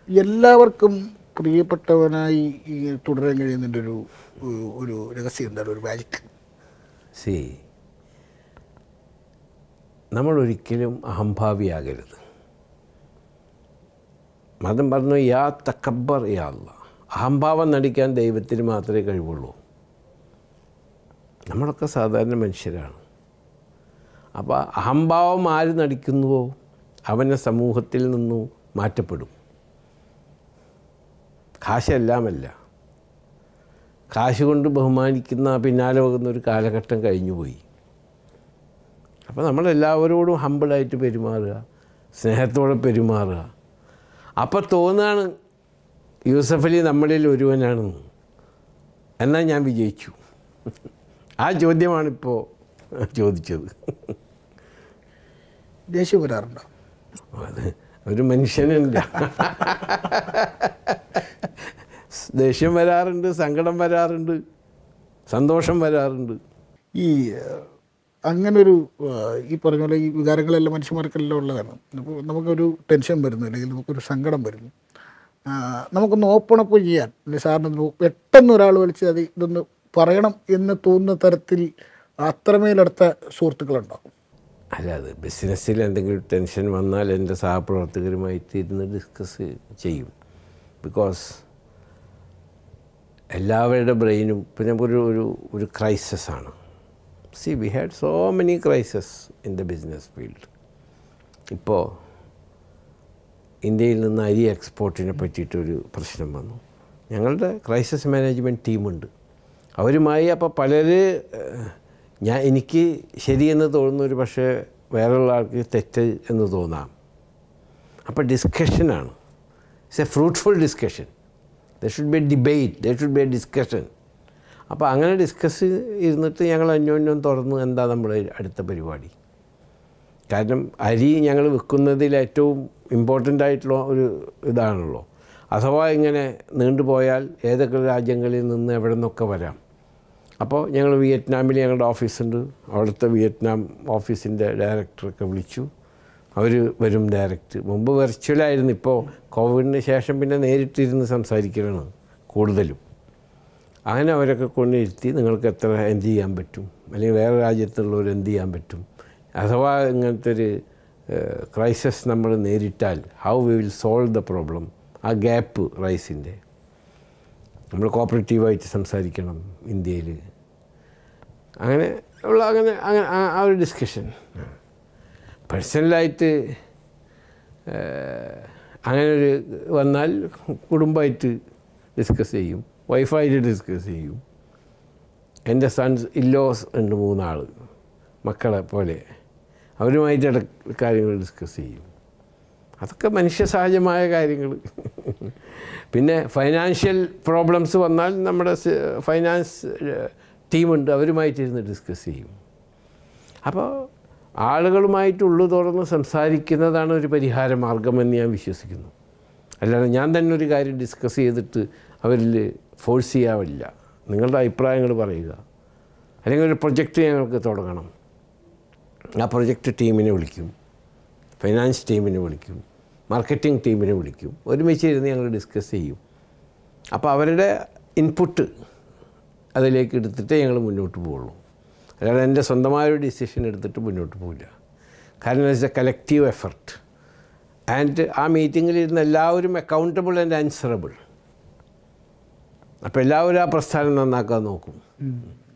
എല്ലാവർക്കും പ്രിയപ്പെട്ടവനായി ഈ തുടരാൻ കഴിയുന്നതിൻ്റെ ഒരു ഒരു- ഒരു രഹസ്യം എന്താണ് ഒരു മാജിക് സി നമ്മൾ ഒരിക്കലും അഹംഭാവിയാകരുത് മതം പറഞ്ഞു യാ തക്കബ്ബർ യാ അല്ല അഹംഭാവം നടിക്കാൻ ദൈവത്തിന് മാത്രമേ കഴിവുള്ളൂ നമ്മളൊക്കെ സാധാരണ മനുഷ്യരാണ് അപ്പോൾ അഹംഭാവം ആര് നടിക്കുന്നുവോ അവനെ സമൂഹത്തിൽ നിന്നും മാറ്റപ്പെടും കാശെല്ലാമല്ല കാശ് കൊണ്ട് ബഹുമാനിക്കുന്ന പിന്നാലെ പോകുന്ന ഒരു കാലഘട്ടം കഴിഞ്ഞുപോയി അപ്പോൾ നമ്മളെല്ലാവരോടും ഹമ്പിളായിട്ട് പെരുമാറുക സ്നേഹത്തോടെ പെരുമാറുക അപ്പോൾ തോന്നുകയാണ് യൂസഫ് അലി നമ്മളിൽ ഒരുവനാണെന്ന് എന്നാൽ ഞാൻ വിജയിച്ചു ആ ചോദ്യമാണിപ്പോൾ ചോദിച്ചത് ദേഷ്യം വരാറുണ്ടോ അത് ഒരു മനുഷ്യനില്ല ദേഷ്യം വരാറുണ്ട് സങ്കടം വരാറുണ്ട് സന്തോഷം വരാറുണ്ട് ഈ ഏഹ്, അങ്ങനൊരു ഏഹ്, ഈ പറഞ്ഞ പോലെ ഈ വികാരങ്ങളെല്ലാം മനുഷ്യന്മാർക്കെല്ലാം ഉള്ളതാണ് അപ്പോൾ നമുക്കൊരു ടെൻഷൻ വരുന്നു അല്ലെങ്കിൽ നമുക്കൊരു സങ്കടം വരുന്നു ആ, നമുക്കൊന്ന് ഓപ്പൺ അപ്പ് ചെയ്യാൻ അല്ലെങ്കിൽ സാറിന് ഒന്ന് പെട്ടെന്ന് ഒരാൾ വിളിച്ച് അത് ഇതൊന്ന് പറയണം എന്ന് തോന്നുന്ന തരത്തിൽ അത്രമേലടുത്ത സുഹൃത്തുക്കളുണ്ടാവും അല്ല അത് ബിസിനസ്സിൽ എന്തെങ്കിലും ടെൻഷൻ വന്നാൽ എൻ്റെ സഹപ്രവർത്തകരുമായിട്ട് ഇരുന്ന് ഡിസ്കസ് ചെയ്യും ബിക്കോസ് എല്ലാവരുടെ ബ്രെയിനും പിന്നെ ഒരു ഒരു ഒരു ക്രൈസിസ് ആണ് see we had so many crises in the business field ഇപ്പോൾ ഇന്ത്യയിൽ നിന്ന് അരി എക്സ്പോർട്ടിനെ പറ്റിയിട്ടൊരു പ്രശ്നം വന്നു ഞങ്ങളുടെ ക്രൈസിസ് മാനേജ്മെൻറ്റ് ടീമുണ്ട് അവരുമായി അപ്പോൾ പലര് ഏഹ്, ഞാൻ എനിക്ക് ശരിയെന്ന് തോന്നുന്നൊരു പക്ഷേ വേറെയുള്ള ആൾക്ക് തെറ്റ് എന്ന് തോന്നാം അപ്പോൾ ഡിസ്കഷനാണ് it's a fruitful discussion there should be a debate there should be a discussion അപ്പോൾ അങ്ങനെ ഡിസ്കസ് ഇരുന്നിട്ട് ഞങ്ങൾ അന്യോന്യം തുറന്ന് എന്താ നമ്മുടെ അടുത്ത പരിപാടി കാരണം അരി ഞങ്ങൾ വിൽക്കുന്നതിൽ ഏറ്റവും ഇമ്പോർട്ടൻ്റ് ആയിട്ടുള്ള ഒരു ഇതാണല്ലോ അഥവാ ഇങ്ങനെ നീണ്ടുപോയാൽ ഏതൊക്കെ രാജ്യങ്ങളിൽ നിന്ന് എവിടെ നിന്നൊക്കെ വരാം അപ്പോൾ ഞങ്ങൾ വിയറ്റ്നാമിൽ ഞങ്ങളുടെ ഓഫീസുണ്ട് അവിടുത്തെ വിയറ്റ്നാം ഓഫീസിൻ്റെ ഡയറക്ടറൊക്കെ വിളിച്ചു അവർ വരും ഡയറക്റ്റ് മുമ്പ് വെർച്വലായിരുന്നു ഇപ്പോൾ കോവിഡിന് ശേഷം പിന്നെ നേരിട്ടിരുന്ന് സംസാരിക്കലാണ് കൂടുതലും അങ്ങനെ അവരൊക്കെ കൊണ്ടിരുത്തി നിങ്ങൾക്ക് എത്ര എന്ത് ചെയ്യാൻ പറ്റും അല്ലെങ്കിൽ വേറെ രാജ്യത്തുള്ളവർ എന്ത് ചെയ്യാൻ പറ്റും അഥവാ ഇങ്ങനത്തെ ഒരു ക്രൈസിസ് നമ്മൾ നേരിട്ടാൽ how we will solve the problem ആ ഗ്യാപ്പ് റൈസിൻ്റെ നമ്മൾ കോപ്പറേറ്റീവായിട്ട് സംസാരിക്കണം ഇന്ത്യയിൽ അങ്ങനെ ഉള്ള അങ്ങനെ അങ്ങനെ ആ- ആ ഒരു ഡിസ്കഷൻ പേഴ്സണലായിട്ട് അങ്ങനെ ഒരു വന്നാൽ കുടുംബമായിട്ട് ഡിസ്കസ് ചെയ്യും വൈഫായിട്ട് ഡിസ്കസ് ചെയ്യും എൻ്റെ സൺസ് ഇല്ലോസ് ഉണ്ട് മൂന്നാൾ മക്കളെ പോലെ അവരുമായിട്ട് ഇട കാര്യങ്ങൾ ഡിസ്കസ് ചെയ്യും അതൊക്കെ മനുഷ്യ സഹജമായ കാര്യങ്ങൾ പിന്നെ ഫൈനാൻഷ്യൽ പ്രോബ്ലംസ് വന്നാൽ നമ്മുടെ ഫൈനാൻസ് ടീമുണ്ട് അവരുമായിട്ടിരുന്ന് ഡിസ്കസ് ചെയ്യും അപ്പോൾ ആളുകളുമായിട്ട് ഉള്ളു തുറന്ന് സംസാരിക്കുന്നതാണ് ഒരു പരിഹാര മാർഗമെന്ന് ഞാൻ വിശ്വസിക്കുന്നു അല്ലാതെ ഞാൻ തന്നെ ഒരു കാര്യം ഡിസ്കസ് ചെയ്തിട്ട് അവരിൽ ഫോഴ്സ് ചെയ്യാവില്ല നിങ്ങളുടെ അഭിപ്രായങ്ങൾ പറയുക അല്ലെങ്കിൽ ഒരു പ്രൊജക്റ്റ് ഞങ്ങൾക്ക് തുടങ്ങണം ആ പ്രൊജക്റ്റ് ടീമിനെ വിളിക്കും ഫൈനാൻസ് ടീമിനെ വിളിക്കും മാർക്കറ്റിംഗ് ടീമിനെ വിളിക്കും ഒരുമിച്ച് ഇരുന്ന് ഞങ്ങൾ ഡിസ്കസ് ചെയ്യും അപ്പോൾ അവരുടെ ഇൻപുട്ട് അതിലേക്ക് എടുത്തിട്ട് ഞങ്ങൾ മുന്നോട്ട് പോവുള്ളൂ അല്ലാതെ എൻ്റെ സ്വന്തമായൊരു ഡിസിഷൻ എടുത്തിട്ട് മുന്നോട്ട് പോവില്ല കാരണം it's a collective effort and ആ മീറ്റിങ്ങിൽ ഇരുന്ന് എല്ലാവരും അക്കൗണ്ടബിൾ ആൻഡ് ആൻസറബിൾ അപ്പോൾ എല്ലാവരും ആ പ്രസ്ഥാനം നന്നാക്കാൻ നോക്കും